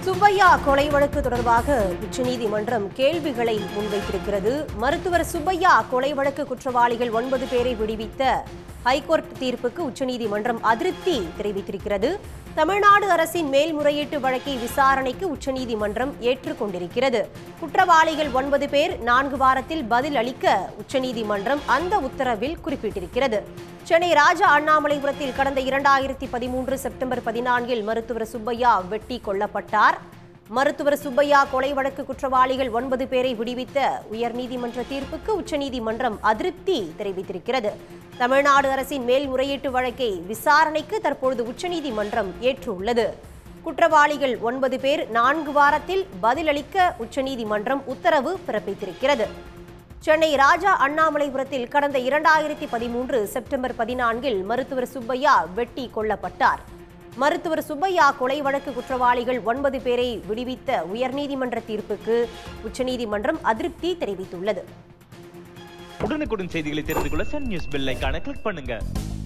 சுப்பையா கொலை வழக்கு தொடர்பாக உச்சநீதிமன்றம் கேள்விகளை முன்வைத்திருக்கிறது மருத்துவர் சுப்பையா கொலை வழக்கு குற்றவாளிகள் ஒன்பது பேரை விடுவித்த ஹைகோர்ட் தீர்ப்புக்கு உச்சநீதிமன்றம் அதிருப்தி தெரிவித்திருக்கிறது தமிழ்நாடு அரசின் மேல்முறையீட்டு வழக்கை விசாரணைக்கு உச்சநீதிமன்றம் ஏற்றுக்கொண்டிருக்கிறது குற்றவாளிகள் ஒன்பது பேர் நான்கு வாரத்தில் பதில் அளிக்க உச்சநீதிமன்றம் அந்த உத்தரவில் குறிப்பிட்டிருக்கிறது சென்னை ராஜா அண்ணாமலைபுரத்தில் கடந்த இரண்டாயிரத்தி பதிமூன்று செப்டம்பர் பதினான்கில் மருத்துவர் சுப்பையா வெட்டி கொல்லப்பட்டார் மருத்துவர் சுப்பையா கொலை வழக்கு குற்றவாளிகள் ஒன்பது பேரை விடுவித்த உயர்நீதிமன்ற தீர்ப்புக்கு உச்சநீதிமன்றம் அதிருப்தி தெரிவித்திருக்கிறது தமிழ்நாடு அரசின் மேல்முறையீட்டு வழக்கை விசாரணைக்கு தற்பொழுது உச்சநீதிமன்றம் ஏற்றுள்ளது குற்றவாளிகள் ஒன்பது பேர் நான்கு வாரத்தில் பதிலளிக்க உச்சநீதிமன்றம் உத்தரவு பிறப்பித்திருக்கிறது சென்னை ராஜா அண்ணாமலைபுரத்தில் கடந்த இரண்டாயிரத்தி பதிமூன்று செப்டம்பர் பதினான்கில் மருத்துவர் சுப்பையா வெட்டி கொல்லப்பட்டார் மருத்துவர் சுப்பையா கொலை வழக்கு குற்றவாளிகள் ஒன்பது பேரை விடுவித்த உயர்நீதிமன்ற தீர்ப்புக்கு உச்சநீதிமன்றம் அதிருப்தி தெரிவித்துள்ளது உடனுக்குடன் செய்திகளை தெரிந்து கொள்ள சன் நியூஸ் பெல் ஐகானை கிளிக் பண்ணுங்க